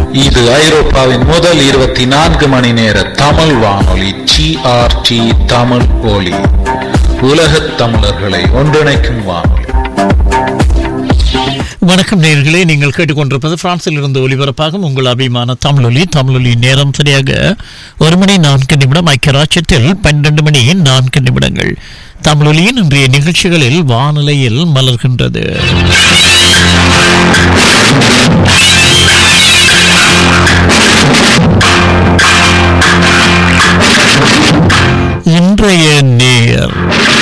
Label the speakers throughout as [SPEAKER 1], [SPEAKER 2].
[SPEAKER 1] இது ஐரோப்பாவின் முதல் இருபத்தி நான்கு மணி நேர தமிழ் வானொலி ஜிஆர்டி தமிழ் ஒலி உலகத் தமிழர்களை ஒன்றிணைக்கும் வானொலி
[SPEAKER 2] வணக்கம் நேயர்களே நீங்கள் கேட்டுக்கொண்டிருப்பது பிரான்சில் இருந்து ஒலிபரப்பாகும் உங்கள் அபிமான தமிழொலி தமிழொலி நேரம் சரியாக ஒரு மணி நான்கு நிமிடம் ஐக்கியராட்சத்தில் பன்னிரண்டு மணி நான்கு நிமிடங்கள் தமிழொலியின் இன்றைய நிகழ்ச்சிகளில் வானிலையில் மலர்கின்றது இன்றைய நேர்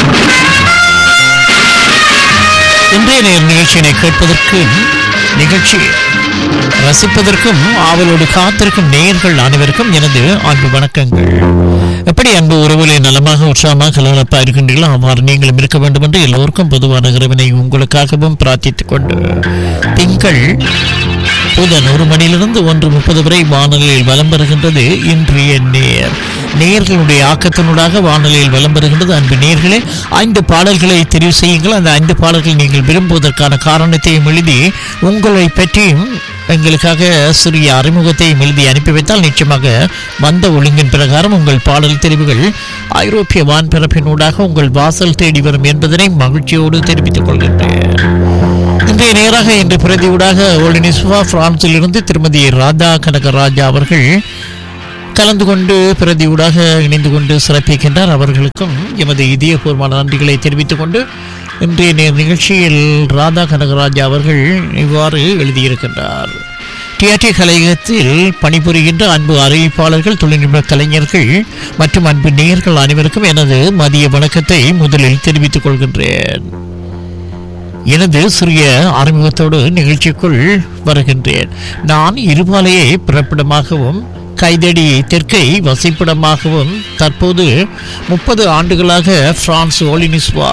[SPEAKER 2] இன்றைய நேர் நிகழ்ச்சியினை கேட்பதற்கு நிகழ்ச்சி ரசிப்பதற்கும் ஆவலோடு காத்திருக்கும் நேயர்கள் அனைவருக்கும் எனது அன்பு வணக்கங்கள் எப்படி அன்பு உறவுகளை நலமாக உற்சாகமாக கலகலப்பா இருக்கின்றீர்களோ அவ்வாறு நீங்களும் இருக்க வேண்டும் என்று எல்லோருக்கும் பொதுவான இறைவனை உங்களுக்காகவும் பிரார்த்தித்துக் கொண்டு திங்கள் புதன் ஒரு மணியிலிருந்து ஒன்று முப்பது வரை வானொலியில் வலம் பெறுகின்றது இன்றைய நேர் நேர்களுடைய ஆக்கத்தினூடாக வானொலியில் வலம் பெறுகின்றது அன்பு நேர்களே ஐந்து பாடல்களை தெரிவு செய்யுங்கள் அந்த ஐந்து பாடல்கள் நீங்கள் விரும்புவதற்கான காரணத்தையும் எழுதி உங்களை பற்றியும் எங்களுக்காக சிறிய அறிமுகத்தையும் எழுதி அனுப்பி வைத்தால் நிச்சயமாக வந்த ஒழுங்கின் பிரகாரம் உங்கள் பாடல் தெரிவுகள் ஐரோப்பிய வான்பரப்பினூடாக உங்கள் வாசல் தேடி வரும் என்பதனை மகிழ்ச்சியோடு தெரிவித்துக் கொள்கின்றேன் இன்றைய நேராக இன்று பிரதியூடாக ஒலினிஸ்வா பிரான்சில் இருந்து திருமதி ராதா கனகராஜா அவர்கள் கலந்து கொண்டு பிரதியூடாக இணைந்து கொண்டு சிறப்பிக்கின்றார் அவர்களுக்கும் எமது இதயபூர்வமான நன்றிகளை தெரிவித்துக் கொண்டு இன்றைய நேர் நிகழ்ச்சியில் ராதா கனகராஜா அவர்கள் இவ்வாறு எழுதியிருக்கின்றார் டிஆர்டி கலையகத்தில் பணிபுரிகின்ற அன்பு அறிவிப்பாளர்கள் தொழில்நுட்ப கலைஞர்கள் மற்றும் அன்பு நேயர்கள் அனைவருக்கும் எனது மதிய வணக்கத்தை முதலில் தெரிவித்துக் கொள்கின்றேன் எனது சிறிய அறிமுகத்தோடு நிகழ்ச்சிக்குள் வருகின்றேன் நான் இருபாலையை பிறப்பிடமாகவும் கைதடி தெற்கை வசிப்பிடமாகவும் தற்போது முப்பது ஆண்டுகளாக பிரான்ஸ் ஓலினிஸ்வா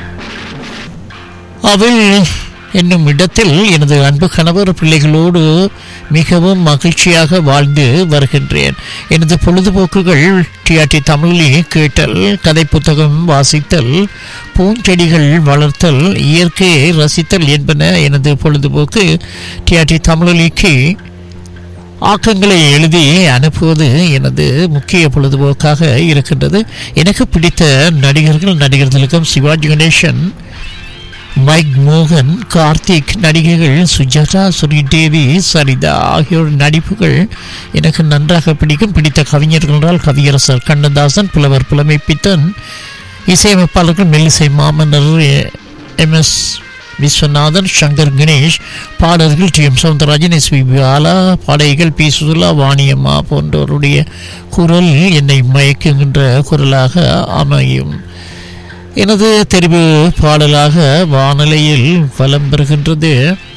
[SPEAKER 2] அவள் என்னும் இடத்தில் எனது அன்பு கணவர் பிள்ளைகளோடு மிகவும் மகிழ்ச்சியாக வாழ்ந்து வருகின்றேன் எனது பொழுதுபோக்குகள் டிஆர்டி தமிழிலே கேட்டல் கதை புத்தகம் வாசித்தல் பூஞ்செடிகள் வளர்த்தல் இயற்கையை ரசித்தல் என்பன எனது பொழுதுபோக்கு டிஆர்டி தமிழொலிக்கு ஆக்கங்களை எழுதி அனுப்புவது எனது முக்கிய பொழுதுபோக்காக இருக்கின்றது எனக்கு பிடித்த நடிகர்கள் நடிகர்களுக்கும் சிவாஜி கணேசன் மைக் மோகன் கார்த்திக் நடிகைகள் சுஜாதா ஸ்ரீதேவி சரிதா ஆகியோர் நடிப்புகள் எனக்கு நன்றாக பிடிக்கும் பிடித்த கவிஞர்கள் என்றால் கவியரசர் கண்ணதாசன் புலவர் புலமைப்பித்தன் இசையமைப்பாளர்கள் மெல்லிசை மாமன்னர் எம் எஸ் விஸ்வநாதன் சங்கர் கணேஷ் பாடல்கள் T M Soundararajan S V Bala பாடகிகள் பி சுதுலா வாணியம்மா போன்றோருடைய குரல் என்னை மயக்குகின்ற குரலாக அமையும் எனது தெரிவு பாடலாக வானிலையில் வலம் பெறுகின்றது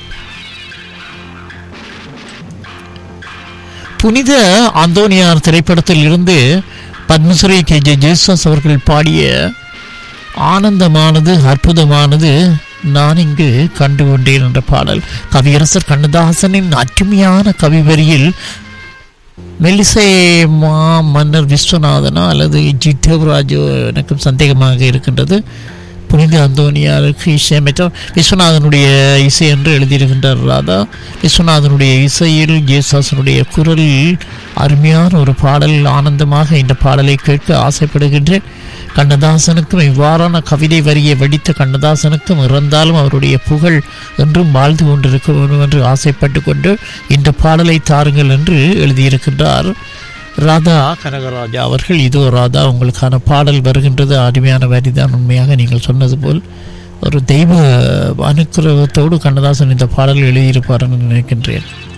[SPEAKER 2] புனித அந்தோனியார் திரைப்படத்தில் இருந்து பத்மஸ்ரீ கே ஜே ஜேசஸ் அவர்கள் பாடிய ஆனந்தமானது அற்புதமானது நான் இங்கு கண்டு கொண்டேன் என்ற பாடல் கவியரசர் கண்ணதாசனின் அற்றுமையான கவிவரியில் மெல்லிசை மா மன்னர் விஸ்வநாதனா அல்லது ஜித்தவராஜோ எனக்கும் சந்தேகமாக இருக்கின்றது புனித அந்தோனியாருக்கு இசையமைத்தார் விஸ்வநாதனுடைய இசை என்று எழுதியிருக்கின்றார் ராதா விஸ்வநாதனுடைய இசையில் ஜேசாசனுடைய குரலில் அருமையான ஒரு பாடல் ஆனந்தமாக இந்த பாடலை கேட்க ஆசைப்படுகின்றேன் கண்ணதாசனுக்கும் இவ்வாறான கவிதை வரியை வெடித்த கண்ணதாசனுக்கும் இறந்தாலும் அவருடைய புகழ் என்றும் வாழ்ந்து கொண்டிருக்க வேண்டும் என்று ஆசைப்பட்டு கொண்டு இந்த பாடலை தாருங்கள் என்று எழுதியிருக்கின்றார் ராதா கனகராஜா அவர்கள் இதோ ராதா உங்களுக்கான பாடல் வருகின்றது அருமையான வரிதான் உண்மையாக நீங்கள் சொன்னது போல் ஒரு தெய்வ அனுக்கிரகத்தோடு கண்ணதாசன் இந்த பாடல் எழுதியிருப்பார் என்று நினைக்கின்றேன்